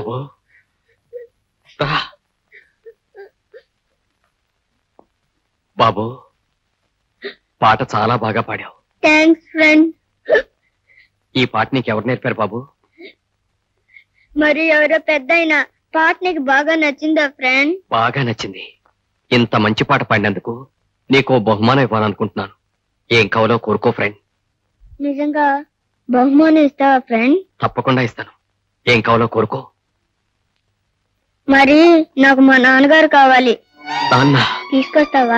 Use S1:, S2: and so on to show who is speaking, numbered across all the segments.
S1: బాబు రా. బాబు పాట చాలా బాగా పాడావు
S2: థ్యాంక్స్ ఫ్రెండ్
S1: ఈ పాట నీకు ఎవరు నేర్పారు బాబు
S2: మరి ఎవరో పెద్ద పాట నీకు బాగా నచ్చిందా ఫ్రెండ్
S1: బాగా నచ్చింది ఇంత మంచి పాట పాడినందుకు నీకు ఓ బహుమానం ఇవ్వాలనుకుంటున్నాను ఏం కావాలో కోరుకో ఫ్రెండ్
S2: నిజంగా బహుమానం ఇస్తావా ఫ్రెండ్
S1: తప్పకుండా ఇస్తాను ఏం కావాలో కోరుకో
S2: మరి నాకు మా నాన్నగారు కావాలి
S1: నాన్న
S2: తీసుకొస్తావా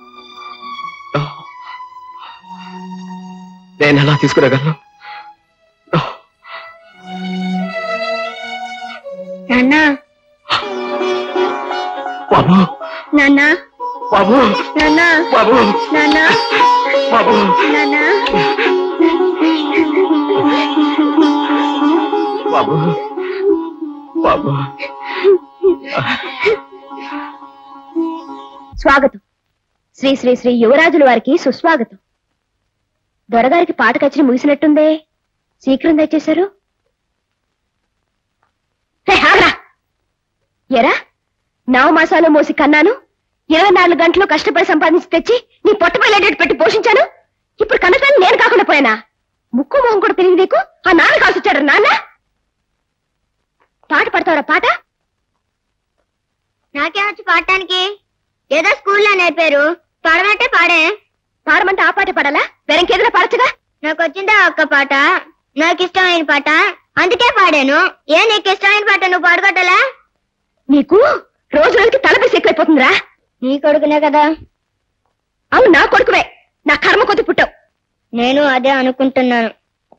S1: నేను ఎలా తీసుకురాగలను
S2: నాన్న
S1: బాబు
S2: నాన్న
S1: బాబు
S2: నాన్న
S1: బాబు
S2: నాన్న
S1: బాబు
S2: నాన్న
S1: బాబు బాబు
S3: స్వాగతం శ్రీ శ్రీ శ్రీ యువరాజుల వారికి సుస్వాగతం దొరగారికి పాట కచ్చి ముగిసినట్టుందే శీఘ్రం తెచ్చేశారు హే, ఆగ్రా! ఎరా నవమాసాలు మోసి కన్నాను ఇరవై నాలుగు గంటలు కష్టపడి సంపాదించి తెచ్చి నీ పొట్టపల్లేటట్టు పెట్టి పోషించాను ఇప్పుడు కన్నతాన్ని నేను కాకుండా పోయానా ముక్కు మొహం కూడా తెలియదు నీకు ఆ నాన్న కాల్సి వచ్చాడు నాన్న పాట పడతావరా పాట
S2: నాకేమొచ్చి పాడటానికి ఏదో స్కూల్లో నేర్పారు పాడమంటే పాడే
S3: పాడమంటే ఆ పాట పాడాలా వేరేంకేదైనా పాడచ్చుగా
S2: నాకు వచ్చిందా ఒక్క పాట నాకు ఇష్టమైన పాట అందుకే పాడాను ఏ నీకు ఇష్టమైన పాట నువ్వు పాడుకోవటలా
S3: నీకు రోజు రోజుకి తలపేసి ఎక్కువైపోతుందిరా
S2: నీ కొడుకునే కదా
S3: అవును నా కొడుకువే నా కర్మ కొద్ది పుట్టావు
S2: నేను అదే అనుకుంటున్నాను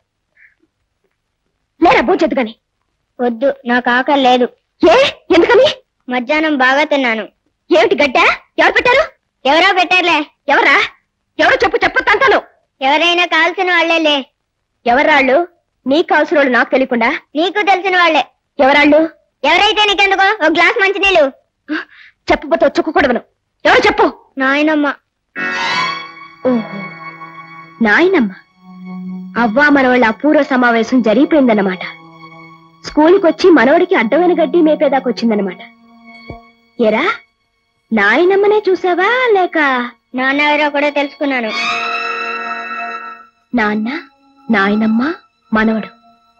S3: లేరా భోజెద్దు గాని
S2: వద్దు నాకు ఆకలి లేదు
S3: ఏ ఎందుకని
S2: మధ్యాహ్నం బాగా తిన్నాను
S3: ఏమిటి గడ్డ ఎవరు పెట్టారు
S2: ఎవరో పెట్టారులే
S3: ఎవరా ఎవరో చెప్పు చెప్పు తంటాను
S2: ఎవరైనా కాల్సిన వాళ్లేలే
S3: ఎవరాళ్ళు నీకు కావాల్సిన వాళ్ళు నాకు తెలియకుండా
S2: నీకు తెలిసిన వాళ్లే
S3: ఎవరాళ్ళు
S2: ఎవరైతే నీకెందుకో ఒక గ్లాస్ మంచినీళ్ళు
S3: చెప్పబోతే చుక్కకూడవను ఎవరు చెప్పు
S2: నాయనమ్మ
S3: ఓహో నాయనమ్మ అవ్వా మనవాళ్ళ అపూర్వ సమావేశం జరిగిపోయిందన్నమాట స్కూల్కి వచ్చి మనవడికి అడ్డమైన గడ్డి మేపేదాకొచ్చిందన్నమాట ఎరా నాయనమ్మనే చూసావా లేక
S2: నాన్న ఎవరో కూడా తెలుసుకున్నాను
S3: నాన్న నాయనమ్మ మనవడు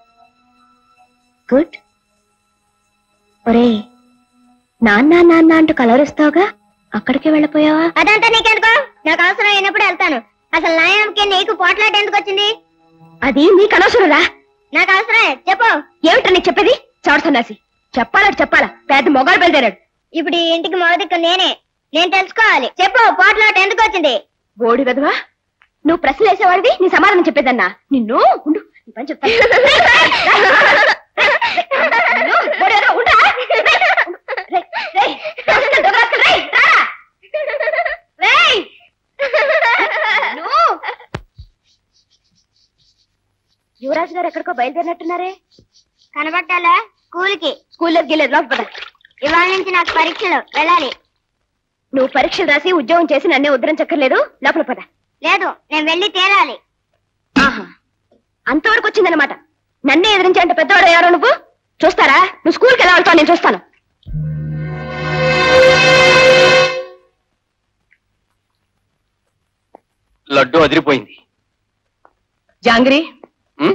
S3: గుడ్ ఒరే నాన్న నాన్న అంటూ కలరిస్తావుగా అక్కడికే వెళ్ళిపోయావా
S2: అదంతా నీకెందుకో నాకు అవసరం అయినప్పుడు వెళ్తాను అసలు నాయనమ్మకి నీకు పోట్లాట ఎందుకు వచ్చింది
S3: అది నీకు అనవసరంరా
S2: నాకు అవసరమే చెప్పు
S3: ఏమిటో నీకు చెప్పేది చౌడ సన్నాసి చెప్పాలంటే చెప్పాలా పెద్ద మొగాడు బయలుదేరాడు
S2: ఇప్పుడు ఈ ఇంటికి మొదటికి నేనే నేను తెలుసుకోవాలి చెప్పు పోట్లాట ఎందుకు వచ్చింది
S3: గోడి వెదవా నువ్వు ప్రశ్నలు వేసేవాడివి నీ సమాధానం చెప్పేదన్నా నిన్ను ఉండు నీ పని చెప్తాను నిన్ను, గోడి వెధవ, ఉండురా. రేయ్, రేయ్, రాస్కల్, దొంగ రాస్కల్, రేయ్, రారా. రేయ్. నిన్ను. యువరాజు గారు ఎక్కడికో బయలుదేరినట్టున్నారే
S2: కనబట్టాలా స్కూల్ కి
S3: స్కూల్లో గెలేదు లోపల పద.
S2: ఇవాళ నుంచి నాకు పరీక్షలు వెళ్ళాలి
S3: నువ్వు పరీక్షలు రాసి ఉద్యోగం చేసి నన్నే ఉద్ధరించక్కర్లేదు లోపల పద
S2: లేదు నేను వెళ్ళి తేరాలి
S3: ఆహా అంతవరకు వచ్చిందనమాట నన్నే ఎదిరించేంత పెద్దవాడు ఎవరో నువ్వు చూస్తారా నువ్వు స్కూల్కి ఎలా వెళ్తావు నేను చూస్తాను
S1: లడ్డు అదిరిపోయింది
S3: జాంగ్రీ
S1: ఉం?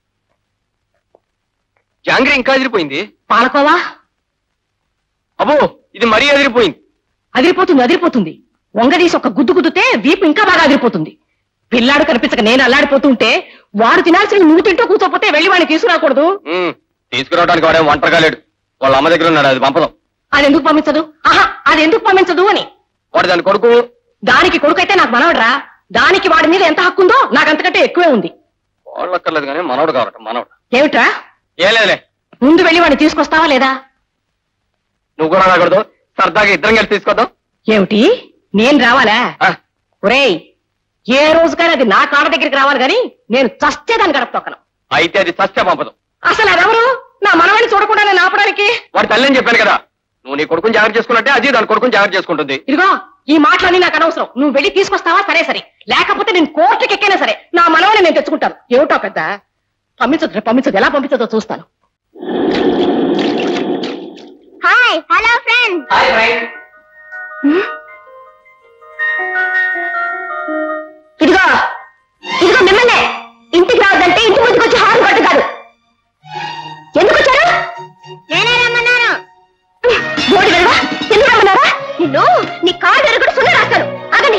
S1: జాంగ్రీ ఇంకా అదిరిపోయింది
S3: పాలకోవా
S1: అబ్బో ఇది మరీ అదిరిపోయింది
S3: అదిరిపోతుంది అదిరిపోతుంది వంగదీసి ఒక గుద్దు గుద్దుతే వీపు ఇంకా బాగా అదిరిపోతుంది పిల్లాడు కనిపించక నేను అల్లాడిపోతుంటే వాడు తినాల్సిన నువ్వు తింటూ కూర్చోపోతే వెళ్ళి వాడిని తీసుకురాకూడదు
S1: ఉం, తీసుకురావడానికి వాడే ఒంటరిగా లేడు వాళ్ళ అమ్మ దగ్గర ఉన్నాడు అది పంపదాం
S3: అది ఎందుకు పంపించదు ఆహా అది ఎందుకు పంపించదు అని
S1: వాడు దాని కొడుకు
S3: దానికి కొడుకైతే నాకు మనవడరా దానికి వాడి మీద ఎంత హక్కు ఉందో నాకు అంతకంటే ఎక్కువే ఉంది
S1: వాళ్ళక్కర్లేదు కానీ మనవడు కావట మనవడు
S3: ఏమిట్రా
S1: ఏ లేదులే
S3: ముందు వెళ్ళి వాడిని తీసుకొస్తావా లేదా
S1: నువ్వు కూడా రాకూడదు సరదాగా ఇద్దరం కలిసి తీసుకొద్దాం
S3: ఏమిటి నేను రావాలా
S1: ఆ,
S3: ఒరేయ్ ఏ రోజుకైనా అది నా కాళ్ళ దగ్గరికి రావాలి గాని నేను చచ్చేదాన్ని గడపతొక్కను
S1: అయితే అది సస్య పంపదాం
S3: అసలు అదెవరు నా మనవడిని చూడకుండా నేను ఆపడానికి
S1: వాడి తల్లిని చెప్పాను కదా నువ్వు నీ కొడుకుని జాగ్రత్త చేసుకున్నట్టే అది దాని కొడుకుని జాగ్రత్త చేసుకుంటుంది
S3: ఇదిగో ఈ మాటలన్నీ నాకు అనవసరం నువ్వు వెళ్ళి తీసుకొస్తావా సరే సరే లేకపోతే నేను కోర్టుకి ఎక్కైనా సరే నా మనవని నేను తెచ్చుకుంటాను ఏమిటో పెద్ద పంపించదు రేపు పంపించదు ఎలా పంపించదో చూస్తాను
S2: హాయ్ హలో ఫ్రెండ్స్
S3: ఇదిగో ఇదిగో మిమ్మల్ని ఇంటికి రావద్దంటే ఇంటి ముందుకు వచ్చి హారు కొట్టు కాదు ఎందుకు వచ్చారు
S2: నేనే రమ్మన్నాను
S3: బోడి వెళ్ళవా ఎందుకు రమ్మన్నారా నిన్ను నీ కాళ్ళు ఎరుగుడు సున్న రాస్తాను ఆగండి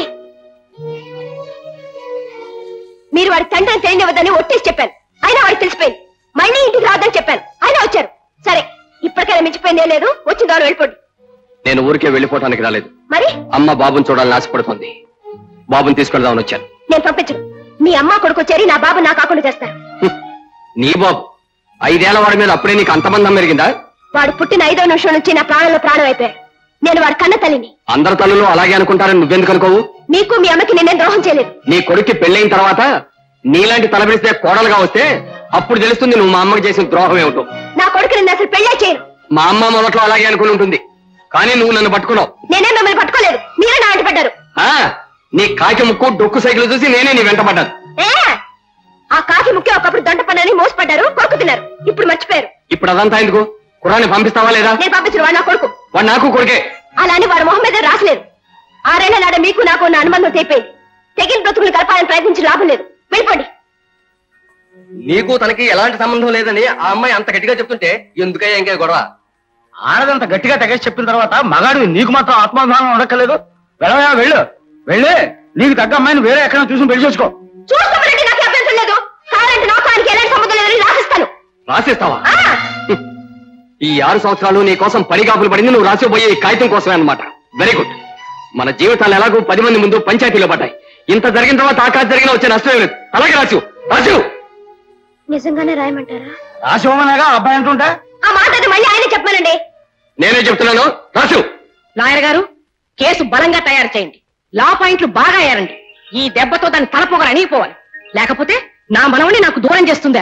S3: మీరు వాడి తండ్రిని తెలియనివ్వదని ఒట్టేసి చెప్పాను అయినా వాడికి తెలిసిపోయింది మళ్ళీ ఇంటికి రావద్దని చెప్పాను అయినా వచ్చారు సరే ఇప్పటికైనా మించిపోయిందే లేదు వచ్చిన దాని వెళ్ళిపోండి
S1: నేను ఊరికే వెళ్ళిపోవటానికి రాలేదు
S3: మరి
S1: అమ్మ బాబుని చూడాలని ఆశపడుతోంది బాబుని తీసుకెళ్దామని వచ్చాను
S3: నేను పంపించను మీ అమ్మ కొడుకు చేరి నా బాబు నా కాకుండా చేస్తారు
S1: హ్మ్. నీ బాబు ఐదేళ్ల వాడి మీద అప్పుడే నీకు అంతమందం పెరిగిందా
S3: వాడు పుట్టిన ఐదో నిమిషం నుంచి నా ప్రాణంలో ప్రాణం అయిపోయాడు నేను వాడి కన్న తల్లిని
S1: అందరి తల్లులు అలాగే అనుకుంటారని నువ్వెందుకు అనుకోవు
S3: మీకు మీ అమ్మకి నేనేం ద్రోహం చేయలేదు
S1: నీ కొడుక్కి పెళ్ళైన తర్వాత నీలాంటి తలబిడిస్తే కోడలుగా వస్తే అప్పుడు తెలుస్తుంది నువ్వు మా అమ్మకి చేసిన ద్రోహం ఏమిటో
S3: నా కొడుకు నిన్ను అసలు పెళ్ళే చేయను
S1: మా అమ్మ మొదట్లో అలాగే అనుకుని ఉంటుంది కానీ నువ్వు నన్ను పట్టుకున్నావు
S3: నేనే మిమ్మల్ని పట్టుకోలేదు మీరే నా వెంట పడ్డారు
S1: ఆ నీ కాకి ముక్కు డొక్కు సైకిల్ చూసి నేనే నీ వెంట పడ్డాను
S3: ఏ? ఆ కాకి ముఖ్య ఒకప్పుడు దొండ పన్నని మోసపడ్డారు కొడుకు తిన్నారు ఇప్పుడు మర్చిపోయారు
S1: ఇప్పుడు అదంతా ఎందుకు కురాన్ని పంపిస్తావా లేదా
S3: నేను పంపించిన వాడు నా కొడుకు
S1: వాడు నాకు కొడుకే
S3: అలా అని వాడు మొహం మీద రాసలేదు ఆరేళ్ల నాడ మీకు నాకు ఉన్న అనుబంధం తెగిపోయింది తెగిన బ్రతుకులు కలపాలని ప్రయత్నించి లాభం లేదు వెళ్ళిపోండి
S1: నీకు తనకి ఎలాంటి సంబంధం లేదని ఆ అమ్మాయి అంత గట్టిగా చెప్తుంటే ఎందుకయ్యా ఇంకే గొడవ
S4: ఆడదంత గట్టిగా తెగేసి చెప్పిన తర్వాత మగాడు నీకు మాత్రం ఆత్మాభిమానం ఉండక్కలేదు వెళ్ళవా వెళ్ళు వెళ్ళి నీకు తగ్గ అమ్మాయిని వేరే ఎక్కడ చూసి పెళ్లి చేసుకో
S3: చూసుకోమనండి నాకు అభ్యంతరం లేదు కావాలంటే నాకు ఆయనకి ఎలాంటి సంబంధం లేదని రాసిస్తాను
S1: రాసిస్తావా
S3: ఆ!
S1: ఈ ఆరు సంవత్సరాలు నీ కోసం పని కాపులు పడింది నువ్వు రాసిపోయే ఈ కాగితం కోసమే అన్నమాట వెరీ గుడ్ మన జీవితాలు ఎలాగో పది మంది ముందు పంచాయతీలో పడ్డాయి ఇంత జరిగిన తర్వాత ఆకాశ జరిగిన వచ్చే నష్టం ఏం లేదు అలాగే రాసు రాసు
S3: నిజంగానే రాయమంటారా
S4: రాసివ్వమనేగా అబ్బాయి అంటుంటే
S3: ఆ మాట అది మళ్ళీ ఆయన చెప్పానండి
S1: నేనే చెప్తున్నాను రాసు
S5: లాయర్ గారు కేసు బలంగా తయారు చేయండి లా పాయింట్లు బాగా అయ్యారండి ఈ దెబ్బతో దాని తలపొగలు అణిగిపోవాలి లేకపోతే నా మనవని నాకు దూరం చేస్తుందా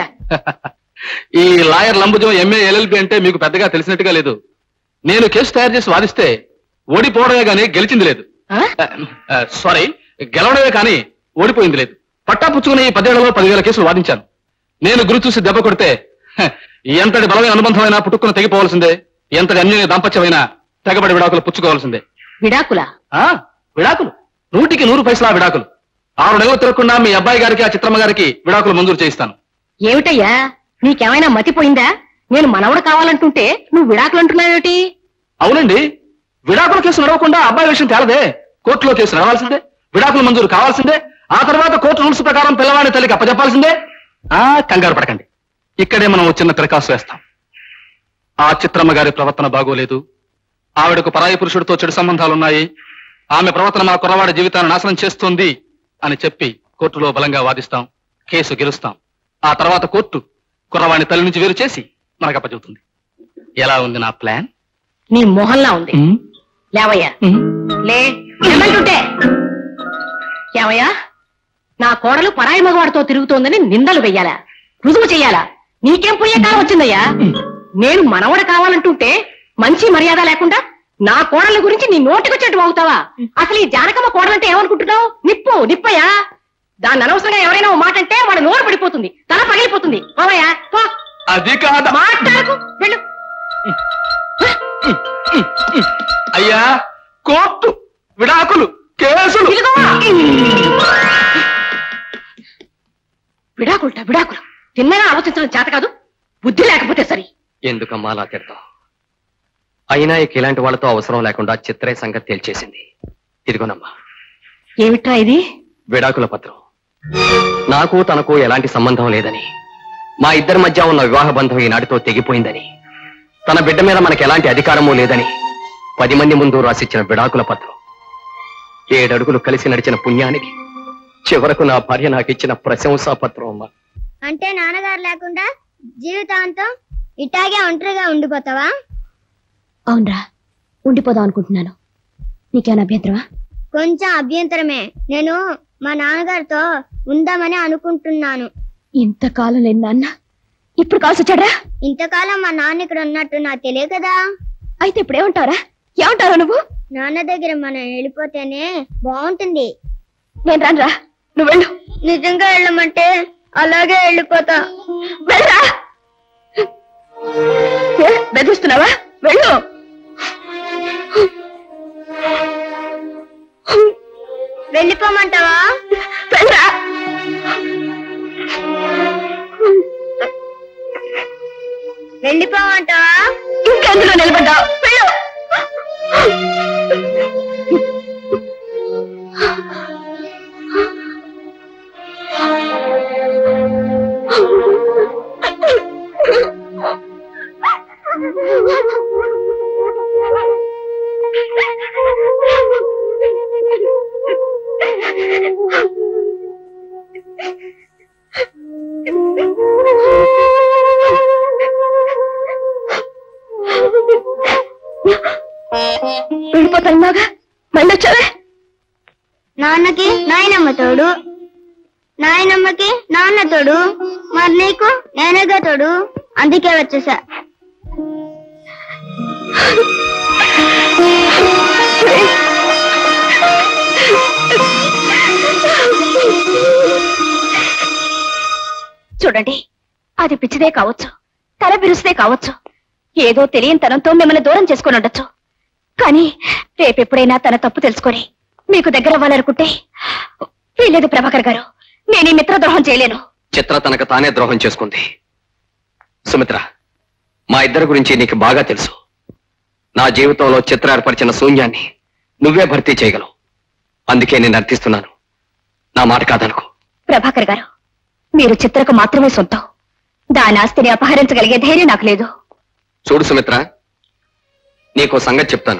S6: ఈ లాయర్ లంబుజం ఎంఏ ఎల్ఎల్బి అంటే మీకు పెద్దగా తెలిసినట్టుగా లేదు నేను కేసు తయారు చేసి వాదిస్తే ఓడిపోవడమే గానీ గెలిచింది లేదు
S5: ఆ?
S6: సారీ గెలవడమే కానీ ఓడిపోయింది లేదు పట్టా పుచ్చుకుని ఈ పదేళ్లలో పదివేల కేసులు వాదించాను నేను గురి చూసి దెబ్బ కొడితే హ, ఎంతటి బలమైన అనుబంధమైనా పుట్టుకుని తెగిపోవాల్సిందే ఎంతటి అన్యోన్య దాంపత్యమైనా తెగబడి విడాకులు పుచ్చుకోవాల్సిందే
S5: విడాకుల
S6: ఆ విడాకులు నూటికి నూరు పైసలా విడాకులు ఆరు నెలలు తిరగకుండా మీ అబ్బాయి గారికి ఆ చిత్రమ్మ గారికి విడాకులు మంజూరు చేయిస్తాను
S5: ఏమిటయ్యా నీకేమైనా మతిపోయిందా నేను మనవడు కావాలంటుంటే నువ్వు విడాకులు అంటున్నావేమిటి
S6: అవునండి విడాకుల కేసు నడవకుండా అబ్బాయి విషయం తేలదే కోర్టులో కేసు నడవాల్సిందే విడాకులు మంజూరు కావాల్సిందే ఆ తర్వాత కోర్టు రూల్స్ ప్రకారం పిల్లవాడి తల్లికి అప్పచెప్పాల్సిందే ఆ కంగారు పడకండి ఇక్కడే మనం ఓ చిన్న తిరకాసు వేస్తాం ఆ చిత్రమ్మ గారి ప్రవర్తన బాగోలేదు ఆవిడకు పరాయి పురుషుడితో చెడు సంబంధాలున్నాయి ఆమె ప్రవర్తన మా కుర్రవాడి జీవితాన్ని నాశనం చేస్తుంది అని చెప్పి కోర్టులో బలంగా వాదిస్తాం కేసు గెలుస్తాం ఆ తర్వాత కోర్టు కుర్రవాడిని తల్లి నుంచి వేరు చేసి మనకు అప్పచెబుతుంది ఎలా ఉంది నా ప్లాన్
S5: నీ మొహంలా ఉంది లేవయ్యా లే ఏమంటుంటే ఏమయ్యా నా కోడలు పరాయి మగవాడితో తిరుగుతోందని నిందలు వెయ్యాలా రుజువు చెయ్యాలా నీకేం పోయే కాలం వచ్చిందయ్యా నేను మనవడు కావాలంటుంటే మంచి మర్యాద లేకుండా నా కోడల గురించి నీ నోటికొచ్చేట్టు అవుతావా అసలు ఈ జానకమ్మ కోడలంటే ఏమనుకుంటున్నావు నిప్పు నిప్పయ్యా దాన్ని అనవసరంగా ఎవరైనా ఓ మాట అంటే వాడు నోరు పడిపోతుంది తల పగిలిపోతుంది పోవయ్యా పో
S6: అది కాదా
S5: మాట్లాడకు వెళ్ళు
S6: అయ్యా కోర్టు విడాకులు కేసులు
S5: ఇదిగో విడాకులుట విడాకులు తిన్నగా ఆలోచించడం చేత కాదు బుద్ధి లేకపోతే సరి
S1: ఎందుకమ్మా అలా తిడతావు అయినా ఇక ఇలాంటి వాళ్ళతో అవసరం లేకుండా చిత్రే సంగతి తేల్చేసింది ఇదిగోనమ్మా
S5: ఏమిట్రా ఇది
S1: విడాకుల పత్రం నాకు తనకు ఎలాంటి సంబంధం లేదని మా ఇద్దరి మధ్య ఉన్న వివాహ బంధం ఈనాటితో తెగిపోయిందని తన బిడ్డ మీద మనకి ఎలాంటి అధికారమూ లేదని పది మంది ముందు రాసిచ్చిన విడాకుల పత్రం ఏడడుగులు కలిసి నడిచిన పుణ్యానికి చివరకు నా భార్య నాకు ఇచ్చిన ప్రశంసా పత్రం అమ్మా
S2: అంటే నాన్నగారు లేకుండా జీవితాంతం ఇటాగే ఒంటరిగా ఉండిపోతావా
S3: అవునరా ఉండిపోదాం అనుకుంటున్నాను నీకేమైనా అభ్యంతరమా
S2: కొంచెం అభ్యంతరమే నేను మా నాన్నగారితో ఉందామని అనుకుంటున్నాను
S3: ఇంతకాలం లేని నాన్న ఇప్పుడు కాల్సి వచ్చాడా
S2: ఇంతకాలం మా నాన్న ఇక్కడ ఉన్నట్టు నాకు తెలియదు కదా
S3: అయితే ఇప్పుడు ఏమంటారా ఏమంటారా నువ్వు
S2: నాన్న దగ్గర మనం వెళ్ళిపోతేనే బాగుంటుంది
S3: నేను రానురా నువ్వు వెళ్ళు
S2: నిజంగా వెళ్ళమంటే అలాగే వెళ్ళిపోతా
S3: వెళ్ళరా ఏ, బెదిరిస్తున్నావా వెళ్ళు
S2: వెళ్ళిపోమంటావా
S3: వెళ్ళరా
S2: వెళ్ళిపోమంటావా
S3: ఇంకెందులో నిలబడ్డావు వెళ్ళు వెళ్ళిపోతానుగా మళ్ళీ వచ్చావే
S2: నాన్నకి నాయనమ్మ తోడు నాయనమ్మకి నాన్న తోడు మరి నీకు నేనేగా తోడు అందుకే వచ్చేసా
S3: చూడండి అది పిచ్చిదే కావచ్చు తల బిరుస్తే కావచ్చు ఏదో తెలియని తనంతో మిమ్మల్ని దూరం చేసుకొని ఉండొచ్చు కానీ రేపెప్పుడైనా తన తప్పు తెలుసుకొని మీకు దగ్గర అవ్వాలనుకుంటే వీలేదు ప్రభాకర్ గారు నేను ఈ మిత్రద్రోహం చేయలేను
S1: చిత్ర తనకు తానే ద్రోహం చేసుకుంది సుమిత్ర మా ఇద్దరి గురించి నీకు బాగా తెలుసు నా జీవితంలో చిత్ర ఏర్పరిచిన శూన్యాన్ని నువ్వే భర్తీ చేయగలవు అందుకే నేను అర్థిస్తున్నాను నా మాట కాదనుకో
S3: ప్రభాకర్ గారు మీరు చిత్రకు మాత్రమే సొంతం దాని ఆస్తిని అపహరించగలిగే ధైర్యం నాకు లేదు
S1: చూడు సుమిత్ర నీకో సంగతి చెప్తాను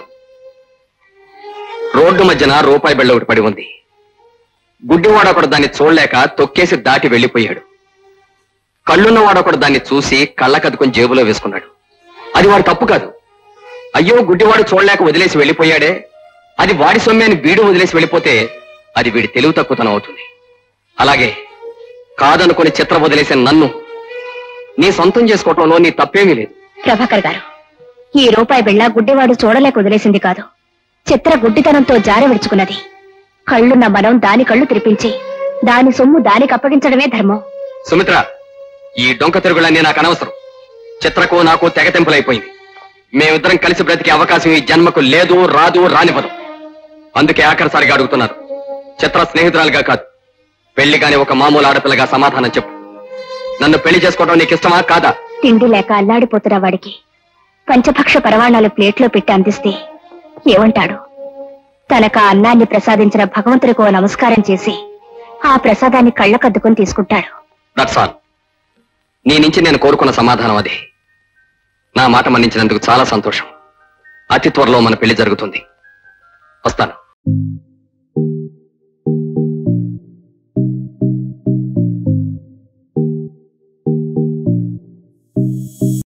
S1: రోడ్డు మధ్యన రూపాయి బిళ్ళ ఒకటి పడి ఉంది గుడ్డివాడు ఒకడు దాన్ని చూడలేక తొక్కేసి దాటి వెళ్ళిపోయాడు కళ్ళున్నవాడు ఒకడు దాన్ని చూసి కళ్ళ కదుకొని జేబులో వేసుకున్నాడు అది వాడి తప్పు కాదు అయ్యో గుడ్డివాడు చూడలేక వదిలేసి వెళ్ళిపోయాడే అది వాడి సొమ్మెని వీడు వదిలేసి వెళ్ళిపోతే అది వీడి తెలివి తక్కువతనం అవుతుంది అలాగే కాదనుకుని చిత్ర వదిలేసిన నన్ను నీ సొంతం చేసుకోవటంలో నీ తప్పేమీ లేదు
S3: ప్రభాకర్ గారు ఈ రూపాయి బిళ్ళ గుడ్డివాడు చూడలేక వదిలేసింది కాదు చిత్ర గుడ్డితనంతో జారి విడుచుకున్నది కళ్ళున్న మనం దాని కళ్ళు తెరిపించి దాని సొమ్ము దానికి అప్పగించడమే ధర్మం
S1: సుమిత్ర ఈ డొంక తిరుగులన్నీ నాకు అనవసరం చిత్రకు నాకు తెగతెంపులైపోయింది మేమిద్దరం కలిసి బ్రతికే అవకాశం ఈ జన్మకు లేదు రాదు రానివ్వదు అందుకే ఆఖరిసారిగా అడుగుతున్నారు చిత్ర స్నేహితురాలుగా కాదు పెళ్లి కాని ఒక మామూలు ఆడపిల్లగా సమాధానం చెప్పు నన్ను పెళ్లి చేసుకోవడం నీకు ఇష్టమా కాదా
S3: తిండి లేక అల్లాడిపోతున్న వాడికి పంచభక్ష పరవాణాలు ప్లేట్లో పెట్టి అందిస్తే ఏమంటాడు తనకు ఆ అన్నాన్ని ప్రసాదించిన భగవంతుడికి ఓ నమస్కారం చేసి ఆ ప్రసాదాన్ని కళ్ళకద్దుకొని తీసుకుంటాడు
S1: దట్స్ ఆల్ నీ నుంచి నేను కోరుకున్న సమాధానం అదే నా మాట మన్నించినందుకు చాలా సంతోషం అతి త్వరలో మన పెళ్లి జరుగుతుంది వస్తాను